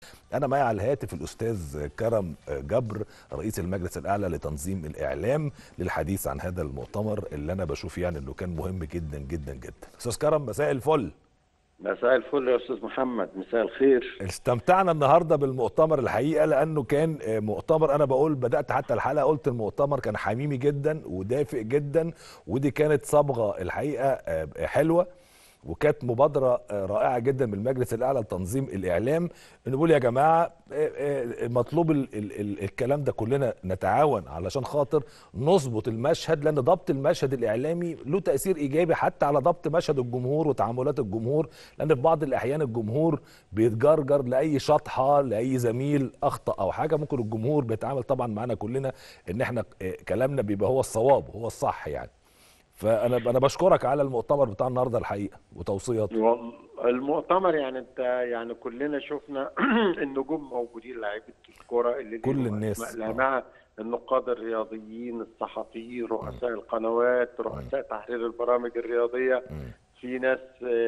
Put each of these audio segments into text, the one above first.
انا معي على الهاتف الاستاذ كرم جبر رئيس المجلس الاعلى لتنظيم الاعلام للحديث عن هذا المؤتمر اللي انا بشوف يعني انه كان مهم جدا جدا جدا استاذ كرم مساء الفل مساء الفل يا استاذ محمد مساء الخير استمتعنا النهارده بالمؤتمر الحقيقه لانه كان مؤتمر انا بقول بدات حتى الحلقه قلت المؤتمر كان حميمي جدا ودافئ جدا ودي كانت صبغه الحقيقه حلوه وكانت مبادره رائعه جدا من المجلس الاعلى لتنظيم الاعلام نقول يا جماعه مطلوب ال ال ال الكلام ده كلنا نتعاون علشان خاطر نظبط المشهد لان ضبط المشهد الاعلامي له تاثير ايجابي حتى على ضبط مشهد الجمهور وتعاملات الجمهور لان في بعض الاحيان الجمهور بيتجرجر لاي شطحه لاي زميل اخطا او حاجه ممكن الجمهور بيتعامل طبعا معانا كلنا ان احنا كلامنا بيبقى هو الصواب هو الصح يعني فانا انا بشكرك على المؤتمر بتاع النهارده الحقيقه وتوصياته المؤتمر يعني انت يعني كلنا شفنا النجوم موجودين لعيبه الكوره اللي كل الناس مع النقاد الرياضيين الصحفيين رؤساء القنوات رؤساء تحرير البرامج الرياضيه م. في ناس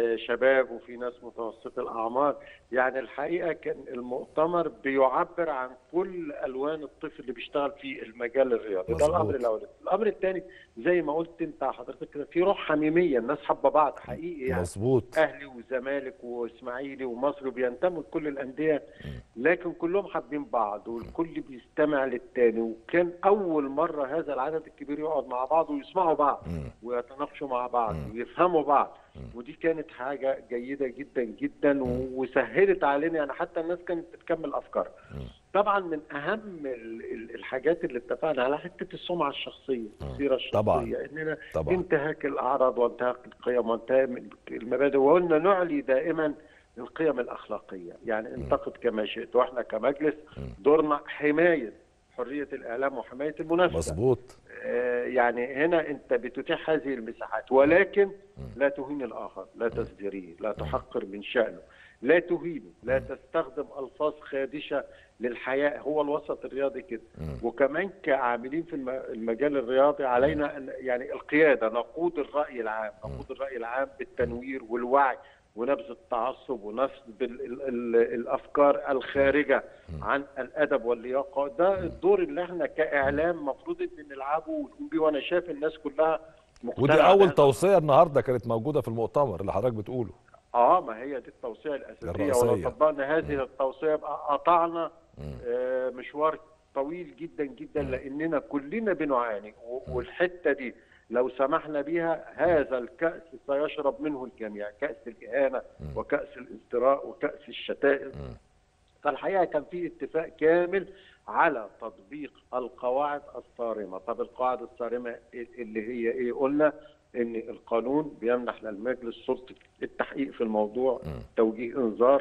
شباب وفي ناس متوسط الاعمار يعني الحقيقه كان المؤتمر بيعبر عن كل الوان الطفل اللي بيشتغل في المجال الرياضي ده الامر الاول الامر الثاني زي ما قلت انت حضرتك كده في روح حميميه الناس حابه بعض حقيقي يعني مظبوط اهلي وزمالك واسماعيلي ومصر بينتموا لكل الانديه لكن كلهم حابين بعض والكل بيستمع للتاني وكان اول مره هذا العدد الكبير يقعد مع بعض ويسمعوا بعض ويتناقشوا مع بعض ويفهموا بعض ودي كانت حاجه جيده جدا جدا وسهلت علينا يعني حتى الناس كانت بتكمل افكارها طبعا من اهم الحاجات اللي اتفقنا على حته السمعه الشخصيه السيره الشخصيه طبعا. اننا طبعا. انتهاك الاعراض وانتهاك القيم وانتهاك المبادئ وقلنا نعلي دائما القيم الاخلاقيه يعني انتقد كما شئت واحنا كمجلس دورنا حمايه حريه الاعلام وحمايه المنافسه مظبوط آه يعني هنا انت بتتيح هذه المساحات ولكن لا تهين الاخر لا تزدريه لا تحقر من شانه لا تهينه لا تستخدم الفاظ خادشه للحياء هو الوسط الرياضي كده وكمان كعاملين في المجال الرياضي علينا أن يعني القياده نقود الراي العام نقود الراي العام بالتنوير والوعي ونبذ التعصب ونبذ الافكار الخارجه عن الادب واللياقه ده الدور اللي احنا كاعلام المفروض ان نلعبه ونقوم بيه وانا شايف الناس كلها ودي اول توصيه النهارده كانت موجوده في المؤتمر اللي حضرتك بتقوله اه ما هي دي التوصيه الاساسيه ولو طبقنا هذه التوصيه يبقى قطعنا آه مشوار طويل جدا جدا لاننا كلنا بنعاني والحته دي لو سمحنا بها هذا الكأس سيشرب منه الجميع كأس الإهانة وكأس الازدراء وكأس الشتائم فالحقيقة كان في اتفاق كامل على تطبيق القواعد الصارمة طب القواعد الصارمة اللي هي ايه قلنا ان القانون بيمنح للمجلس سلطة التحقيق في الموضوع توجيه انذار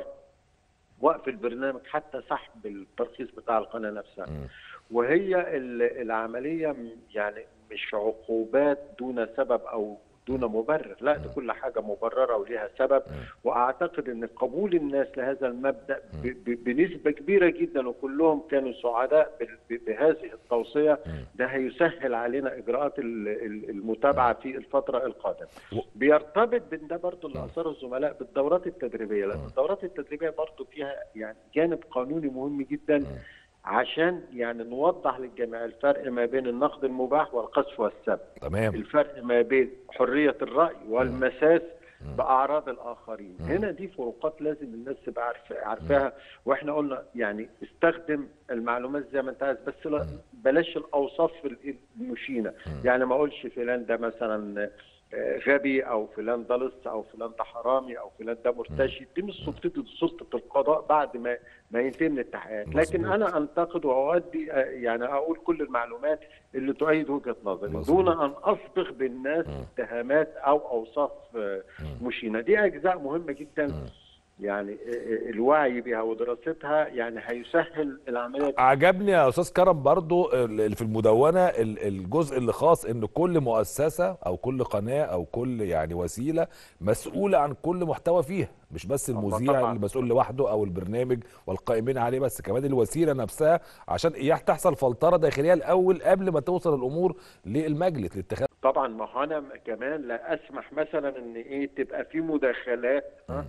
وقف البرنامج حتى سحب الترخيص بتاع القناة نفسها وهي العملية يعني مش عقوبات دون سبب او دون مبرر لا دي كل حاجه مبرره وليها سبب واعتقد ان قبول الناس لهذا المبدا بنسبه كبيره جدا وكلهم كانوا سعداء بهذه التوصيه ده هيسهل علينا اجراءات المتابعه في الفتره القادمه بيرتبط بان ده برضه اللي اثاره الزملاء بالدورات التدريبيه لان الدورات التدريبيه برضه فيها يعني جانب قانوني مهم جدا عشان يعني نوضح للجميع الفرق ما بين النقد المباح والقذف والسب تمام الفرق ما بين حريه الراي والمساس باعراض الاخرين مم. هنا دي فروقات لازم الناس تبقى عارفاها واحنا قلنا يعني استخدم المعلومات زي ما انت عايز بس لا بلاش الاوصاف المشينه يعني ما اقولش فلان ده مثلا غبي او فلان ده لص او فلان ده حرامي او فلان ده مرتشي دي مش سلطتي دي سلطه القضاء بعد ما ما ينتهي من التحقيقات لكن انا انتقد واؤدي يعني اقول كل المعلومات اللي تؤيد وجهه نظري دون ان اصبغ بالناس اتهامات او اوصاف مشينه دي اجزاء مهمه جدا يعني الوعي بها ودراستها يعني هيسهل العمليه عجبني يا استاذ كرم برضو في المدونه الجزء اللي خاص ان كل مؤسسه او كل قناه او كل يعني وسيله مسؤوله عن كل محتوى فيها مش بس المذيع اللي مسؤول لوحده او البرنامج والقائمين عليه بس كمان الوسيله نفسها عشان تحصل فلتره داخليه الاول قبل ما توصل الامور للمجلس لاتخاذ طبعا ما هو انا كمان لا اسمح مثلا ان ايه تبقى في مداخلات ها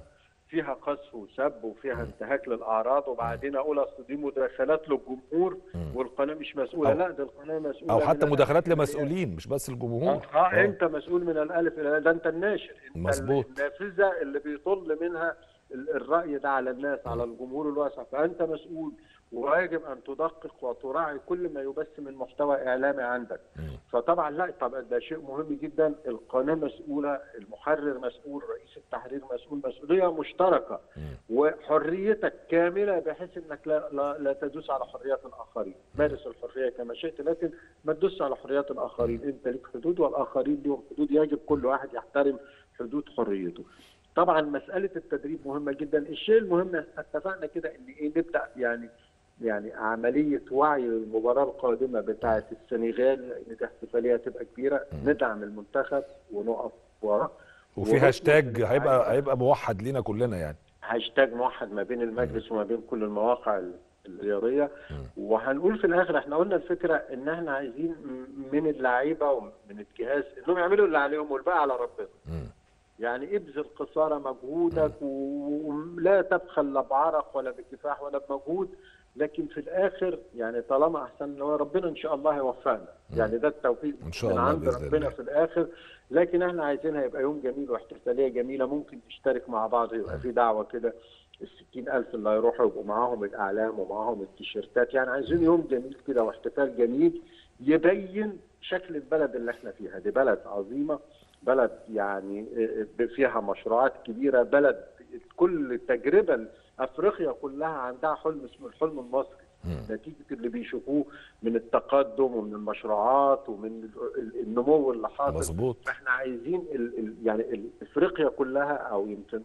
فيها قذف وسب وفيها انتهاك للاعراض وبعدين اقول اصل دي مداخلات للجمهور والقناه مش مسؤوله أو- لا ده القناه مسؤوله او من حتى الألف مداخلات إلى الياء. لمسؤولين مش بس الجمهور اه, آه انت مسؤول من الالف الى الياء ده انت الناشر انت مظبوط. النافذه اللي بيطل منها ال- الراي ده على الناس على الجمهور الواسع فانت مسؤول ويجب ان تدقق وتراعي كل ما يبث من محتوى اعلامي عندك فطبعا لا طبعا ده شيء مهم جدا القناه مسؤوله المحرر مسؤول رئيس التحرير مسؤول مسؤوليه مشتركه وحريتك كامله بحيث انك لا, لا, لا تدوس على حريات الاخرين مارس الحريه كما شئت لكن ما تدوس على حريات الاخرين انت لك حدود والاخرين لهم حدود يجب كل واحد يحترم حدود حريته طبعا مساله التدريب مهمه جدا الشيء المهم إحنا اتفقنا كده ان ايه نبدا يعني يعني عمليه وعي للمباراه القادمه بتاعه السنغال ان دي احتفاليه هتبقى كبيره ندعم المنتخب ونقف وراه وفي ونطلب هاشتاج من هيبقى اللعيبة هيبقى موحد لينا كلنا يعني هاشتاج موحد ما بين المجلس وما بين كل المواقع ال- الرياضيه وهنقول في الاخر احنا قلنا الفكره ان احنا عايزين م- من اللعيبه ومن الجهاز انهم يعملوا اللي عليهم والباقي على ربنا يعني ابذل قصارى مجهودك و- ولا تبخل لا بعرق ولا بكفاح ولا بمجهود لكن في الاخر يعني طالما احسن هو ربنا ان شاء الله هيوفقنا يعني ده التوفيق إن شاء من الله عند بإذن ربنا الله. في الاخر لكن احنا عايزينها يبقى يوم جميل واحتفاليه جميله ممكن نشترك مع بعض يبقى في دعوه كده ال ألف اللي هيروحوا يبقوا معاهم الأعلام ومعاهم التيشيرتات يعني عايزين يوم جميل كده واحتفال جميل يبين شكل البلد اللي احنا فيها دي بلد عظيمة بلد يعني فيها مشروعات كبيرة بلد كل تجربة أفريقيا كلها عندها حلم اسمه الحلم المصري نتيجة اللي بيشوفوه من التقدم ومن المشروعات ومن النمو اللي حاصل مظبوط فاحنا عايزين ال ال يعني ال- افريقيا كلها او يمكن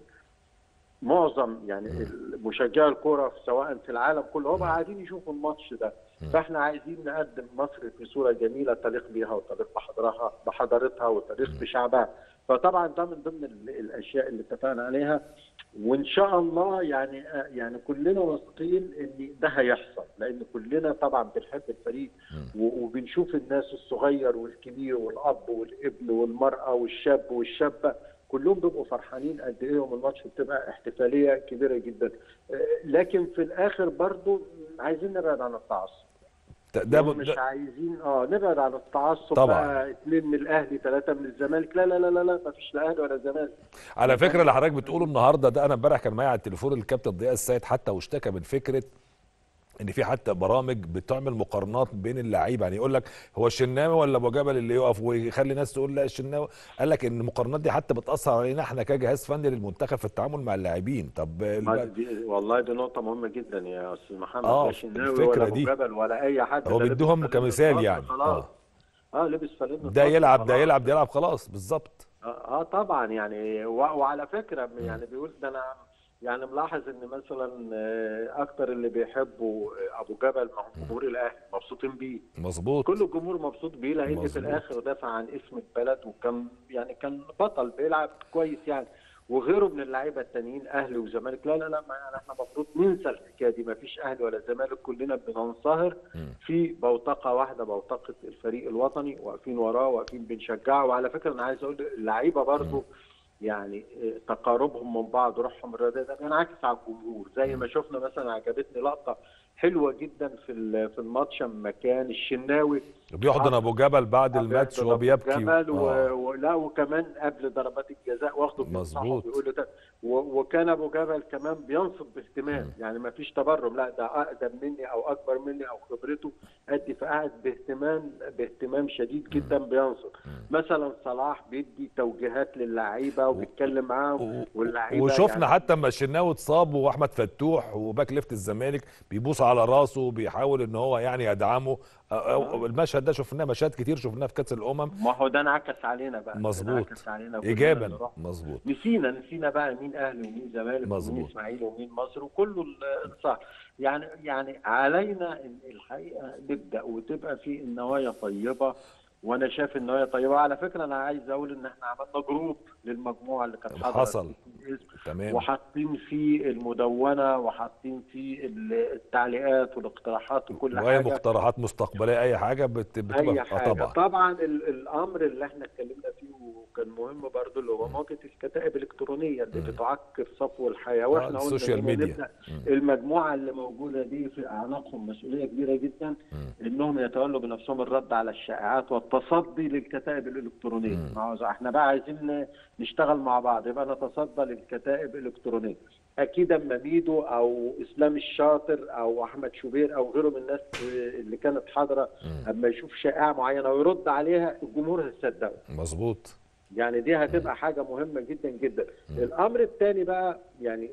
معظم يعني مشجعي الكوره سواء في العالم كله هم قاعدين يشوفوا الماتش ده فاحنا عايزين نقدم مصر في صوره جميله تليق بيها وتليق بحضرها بحضارتها وتليق بشعبها فطبعا ده من ضمن ال- الاشياء اللي اتفقنا عليها وان شاء الله يعني يعني كلنا واثقين ان ده هيحصل لان كلنا طبعا بنحب الفريق و- وبنشوف الناس الصغير والكبير والاب والابن والمراه والشاب والشابه كلهم بيبقوا فرحانين قد ايه يوم الماتش بتبقى احتفاليه كبيره جدا آه، لكن في الاخر برضو عايزين نبعد عن التعصب ده, ده, مش ده عايزين اه نبعد عن التعصب طبعاً. بقى اثنين من الاهلي ثلاثه من الزمالك لا لا لا لا لا ما فيش لا اهلي ولا زمالك على فكره اللي حضرتك بتقوله النهارده ده انا امبارح كان معايا على التليفون الكابتن ضياء السيد حتى واشتكى من فكره ان في حتى برامج بتعمل مقارنات بين اللعيبه يعني يقول لك هو الشناوي ولا ابو جبل اللي يقف ويخلي ناس تقول لا الشناوي قال لك ان المقارنات دي حتى بتاثر علينا احنا كجهاز فني للمنتخب في التعامل مع اللاعبين طب ما الب- دي والله دي نقطة مهمة جدا يا أستاذ محمد آه، لا شناوي الفكرة ولا أبو دي. جبل ولا أي حد هو ده لبس بيدوهم فانلة كمثال مصر يعني. خلاص آه. اه لبس فانلة ده مصر يلعب ده خلاص. يلعب ده يلعب خلاص بالظبط اه آه، طبعا يعني و- وعلى فكره يعني بيقول ده انا يعني ملاحظ ان مثلا آه، اكتر اللي بيحبوا آه، ابو جبل مع جمهور الاهلي مبسوطين بيه مظبوط كل الجمهور مبسوط بيه لان في مظبوط. الاخر دافع عن اسم البلد وكان يعني كان بطل بيلعب كويس يعني وغيره من اللعيبه التانيين اهلي وزمالك لا لا لا ما يعني احنا المفروض ننسى الحكايه دي ما فيش اهلي ولا زمالك كلنا بننصهر في بوتقه واحده بوتقه الفريق الوطني واقفين وراه واقفين بنشجعه وعلى فكره انا عايز اقول اللعيبه برضو يعني آه، تقاربهم من بعض روحهم الرياضيه ده بينعكس على الجمهور زي ما شفنا مثلا عجبتني لقطه حلوه جدا في ال- في الماتش اما كان الشناوي بيحضن ابو جبل بعد الماتش بيحضن وهو أبو بيبكي جبل و... آه. ولا وكمان قبل ضربات الجزاء واخده مظبوط. بيقول له ده و... وكان ابو جبل كمان بينصت باهتمام يعني ما فيش تبرم لا ده اقدم مني او اكبر مني او خبرته قد فقعد باهتمام باهتمام شديد جدا بينصت مثلا صلاح بيدي توجيهات للعيبه وبيتكلم معاهم واللعيبه وشفنا يعني حتى اما الشناوي اتصاب واحمد فتوح وباك ليفت الزمالك بيبوس على راسه بيحاول ان هو يعني يدعمه أو- أو المشهد ده شفناه مشاهد كتير شفناه في كاس الامم ما هو ده انعكس علينا بقى مظبوط. انعكس علينا كلنا اللي ايجابا رحنا. مظبوط نسينا نسينا بقى مين اهلي ومين زمالك مظبوط. ومين اسماعيلي ومين مصر وكله ال- الصح يعني يعني علينا إن الحقيقه نبدا وتبقى في النوايا طيبه وانا شايف النوايا طيبه على فكره انا عايز اقول ان احنا عملنا جروب للمجموعه اللي كانت حاضره حصل. في الاسم. تمام وحاطين فيه المدونه وحاطين فيه ال- التعليقات والاقتراحات وكل واي حاجه مقترحات مستقبليه اي حاجه بت- بتبقى اي آه حاجه طبعا طبعا ال- الامر اللي احنا اتكلمنا فيه وكان مهم برضه اللي هو مواجهه الكتائب الالكترونيه اللي بتعكر صفو الحياه واحنا قلنا السوشيال إننا ميديا. نبدأ المجموعه اللي موجوده دي في اعناقهم مسؤوليه كبيره جدا انهم يتولوا بنفسهم الرد على الشائعات والتصدي للكتائب الالكترونيه ما هو احنا بقى عايزين نشتغل مع بعض يبقى نتصدى للكتائب الالكترونيه اكيد اما ميدو او اسلام الشاطر او احمد شوبير او غيره من الناس اللي كانت حاضره اما يشوف شائعه معينه ويرد عليها الجمهور هيصدقه مظبوط يعني دي هتبقى حاجه مهمه جدا جدا الامر الثاني بقى يعني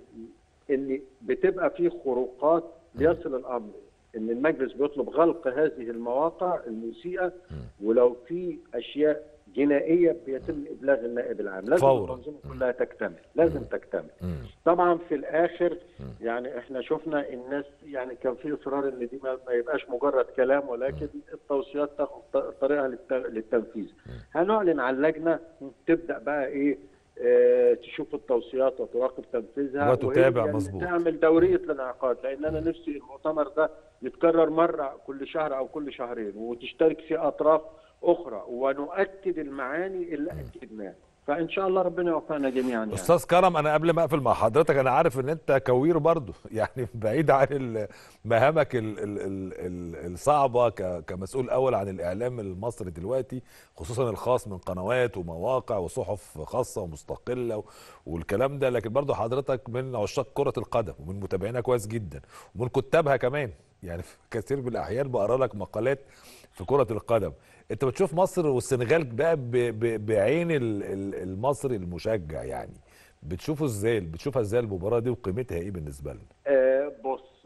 ان بتبقى في خروقات ليصل الامر ان المجلس بيطلب غلق هذه المواقع المسيئه ولو في اشياء جنائيه بيتم ابلاغ النائب العام لازم فورا. المنظومه كلها تكتمل لازم تكتمل طبعا في الاخر يعني احنا شفنا الناس يعني كان في اصرار ان دي ما ما يبقاش مجرد كلام ولكن التوصيات تاخد ط- طريقها للت- للتنفيذ هنعلن عن لجنه تبدا بقى ايه آه، تشوف التوصيات وتراقب تنفيذها وتتابع وهي مظبوط. تعمل دوريه الانعقاد لان انا نفسي المؤتمر ده يتكرر مره كل شهر او كل شهرين وتشترك فيه اطراف اخرى ونؤكد المعاني اللي اكدناها فان شاء الله ربنا يوفقنا جميعا يعني. استاذ كرم انا قبل ما اقفل مع حضرتك انا عارف ان انت كوير برضو يعني بعيد عن ال- مهامك ال ال ال ال الصعبه ك- كمسؤول اول عن الاعلام المصري دلوقتي خصوصا الخاص من قنوات ومواقع وصحف خاصه ومستقله و- والكلام ده لكن برضو حضرتك من عشاق كره القدم ومن متابعينها كويس جدا ومن كتابها كمان يعني في كثير من الاحيان بقرا لك مقالات في كره القدم انت بتشوف مصر والسنغال بقى ب- ب- بعين ال- ال- المصري المشجع يعني بتشوفه ازاي بتشوفها ازاي المباراه دي وقيمتها ايه بالنسبه لنا آه، بص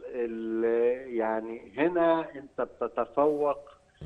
ال- يعني هنا انت بتتفوق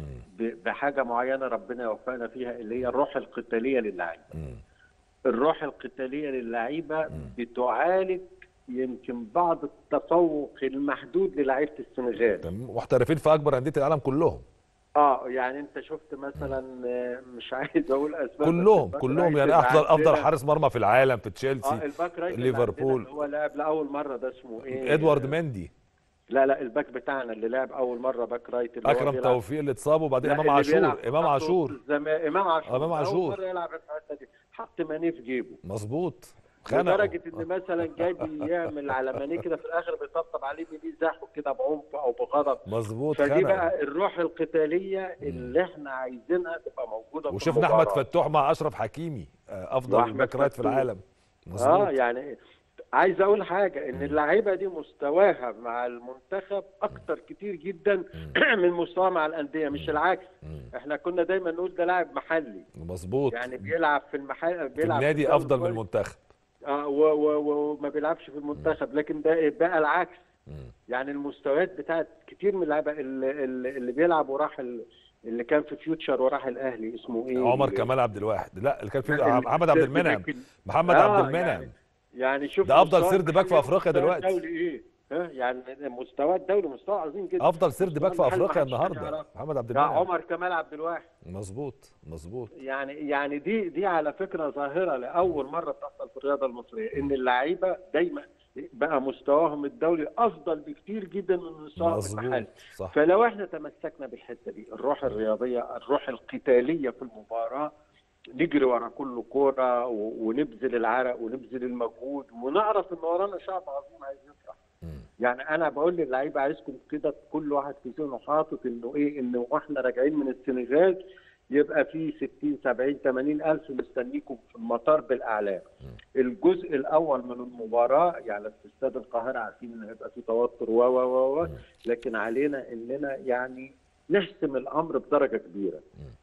ب- بحاجه معينه ربنا يوفقنا فيها اللي هي الروح القتاليه للعيبه مم. الروح القتاليه للعيبه بتعالج يمكن بعض التفوق المحدود للعيبه السنغال تمام محترفين في اكبر انديه العالم كلهم اه يعني انت شفت مثلا آه، مش عايز اقول اسباب كلهم بس الباك كلهم رايت يعني اللي افضل افضل عندنا- حارس مرمى في العالم في اه تشيلسي الباك رايت اللي ليفربول. عندنا اللي هو لاعب لاول مره ده اسمه ايه ادوارد مندي لا لا الباك بتاعنا اللي لعب اول مره باك رايت اللي هو اكرم بيلعب- توفيق اللي اتصاب وبعدين لا، امام اللي عاشور بيلعب امام خط عاشور الزم- امام عاشور امام أول عاشور. مره يلعب في الحته دي حط مانيه في جيبه مظبوط خنقه لدرجه ان مثلا جاي بيعمل على مانيه كده في الاخر بيطبطب عليه بيزحه كده بعنف او بغضب مظبوط فدي خنقه بقى الروح القتاليه اللي احنا عايزينها تبقى موجوده في وشفنا احمد المباراة. فتوح مع اشرف حكيمي آه، افضل وأحمد باك رايت في فتوح. العالم اه مظبوط يعني عايز اقول حاجه ان اللعيبه دي مستواها مع المنتخب اكتر كتير جدا من مستوى مع الانديه مش العكس احنا كنا دايما نقول ده لاعب محلي مظبوط يعني بيلعب في المحل في بيلعب النادي الدوري افضل من كويس. المنتخب اه و- و- وما بيلعبش في المنتخب لكن ده بقى العكس يعني المستويات بتاعت كتير من اللعيبه اللي, اللي اللي بيلعب وراح ال- اللي كان في فيوتشر وراح الاهلي اسمه ايه عمر كمال عبد الواحد لا اللي كان في لا، محمد عبد السيرد المنعم باك ال- محمد آه، عبد المنعم يعني, يعني شوف ده أفضل مستوى سيرد باك في المحلي أفريقيا ومستوى دلوقتي. الدولي ايه ها يعني مستوى الدولي مستوى عظيم جدا افضل سيرد باك في مستوى المحلي افريقيا محدش كان النهارده يعرفه. محمد عبد ده المنعم عمر كمال عبد الواحد مظبوط مظبوط يعني يعني دي دي على فكره ظاهره لاول مره بتحصل في الرياضه المصريه ان اللعيبه دايما بقى مستواهم الدولي افضل بكتير جدا من مستواهم مظبوط المحلي صح فلو احنا تمسكنا بالحته دي الروح الرياضيه الروح القتاليه في المباراه نجري ورا كل كوره و- ونبذل العرق ونبذل المجهود ونعرف ان ورانا شعب عظيم عايز يفرح يعني انا بقول للعيبه عايزكم كده كل واحد في ذهنه حاطط انه ايه انه واحنا راجعين من السنغال يبقى في 60 70 80 الف مستنيكم في المطار بالاعلام الجزء الاول من المباراه يعني في استاد القاهره عارفين ان هيبقى في توتر و و و و لكن علينا اننا يعني نحسم الامر بدرجه كبيره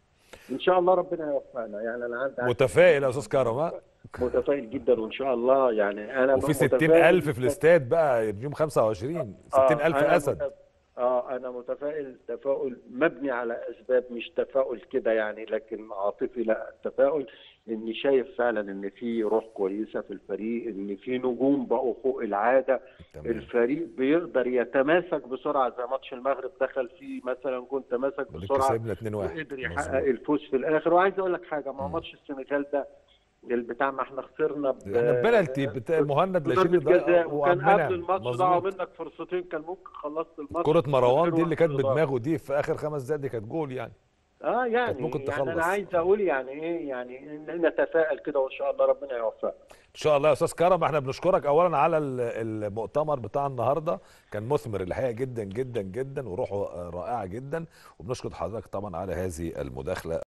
ان شاء الله ربنا يوفقنا يعني انا عندي متفائل يا استاذ كرم ها متفائل جدا وان شاء الله يعني انا وفي متفائل 60000 في الاستاد بقى يوم 25 60000 أنا اسد متف- اه انا متفائل تفاؤل مبني على اسباب مش تفاؤل كده يعني لكن عاطفي لا تفاؤل اني شايف فعلا ان في روح كويسه في الفريق ان في نجوم بقوا فوق العاده تمام. الفريق بيقدر يتماسك بسرعه زي ماتش المغرب دخل فيه مثلا جون تماسك ودي بسرعه كسبنا 2-1 وقدر يحقق مظبوط. الفوز في الاخر وعايز اقول لك حاجه ما هو ماتش السنغال ده البتاع ما احنا خسرنا ب- احنا بلالتي بتاع مهند لاشين ضربة جزاء وكان وعبد قبل المنعم. الماتش ضاعوا مظبوط. منك فرصتين كان ممكن خلصت الماتش كرة مروان دي غير اللي كانت واحد بدماغه دي في اخر خمس دقايق دي كانت جول يعني اه يعني كانت ممكن يعني تخلص. انا عايز اقول يعني ايه يعني إن نتفائل كده وان شاء الله ربنا يوفقنا ان شاء الله يا استاذ كرم احنا بنشكرك اولا على ال- المؤتمر بتاع النهارده كان مثمر الحقيقه جدا جدا جدا وروحه رائعه جدا وبنشكر حضرتك طبعا على هذه المداخله